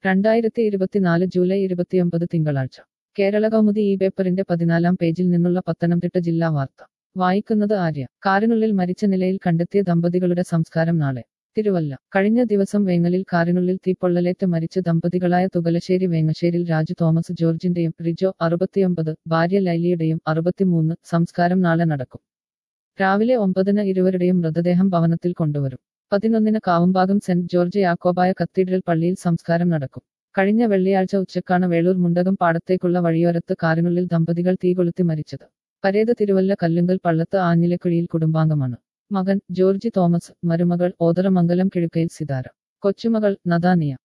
രണ്ടായിരത്തി ഇരുപത്തിനാല് ജൂലൈ ഇരുപത്തിയൊമ്പത് തിങ്കളാഴ്ച കേരള കൗമുദി ഈ പേപ്പറിന്റെ പതിനാലാം പേജിൽ നിന്നുള്ള പത്തനംതിട്ട ജില്ലാ വാർത്ത വായിക്കുന്നത് ആര്യ കാറിനുള്ളിൽ മരിച്ച നിലയിൽ കണ്ടെത്തിയ ദമ്പതികളുടെ സംസ്കാരം നാളെ തിരുവല്ല കഴിഞ്ഞ ദിവസം വേങ്ങലിൽ കാറിനുള്ളിൽ തീപ്പൊള്ളലേറ്റ് മരിച്ച ദമ്പതികളായ തുകലശ്ശേരി വേങ്ങശ്ശേരിൽ രാജു തോമസ് ജോർജിന്റെയും റിജോ അറുപത്തിയൊമ്പത് ഭാര്യ ലൈലിയുടെയും അറുപത്തിമൂന്ന് സംസ്കാരം നാളെ നടക്കും രാവിലെ ഒമ്പതിന് ഇരുവരുടെയും മൃതദേഹം ഭവനത്തിൽ കൊണ്ടുവരും പതിനൊന്നിന് Kavumbhagam saint George Yakobaya cathedral പള്ളിയിൽ സംസ്കാരം നടക്കും കഴിഞ്ഞ വെള്ളിയാഴ്ച ഉച്ചക്കാണ് വേളൂർ മുണ്ടകം പാടത്തേക്കുള്ള വഴിയോരത്ത് കാറിനുള്ളിൽ ദമ്പതികൾ തീകൊളുത്തി മരിച്ചത് പരേത് തിരുവല്ല കല്ലുങ്കൽ പള്ളത്ത് ആഞ്ഞിലക്കുഴിയിൽ കുടുംബാംഗമാണ് മകൻ ജോർജ് തോമസ് മരുമകൾ ഓതറമംഗലം കിഴുക്കയിൽ സിതാര കൊച്ചുമകൾ നദാനിയ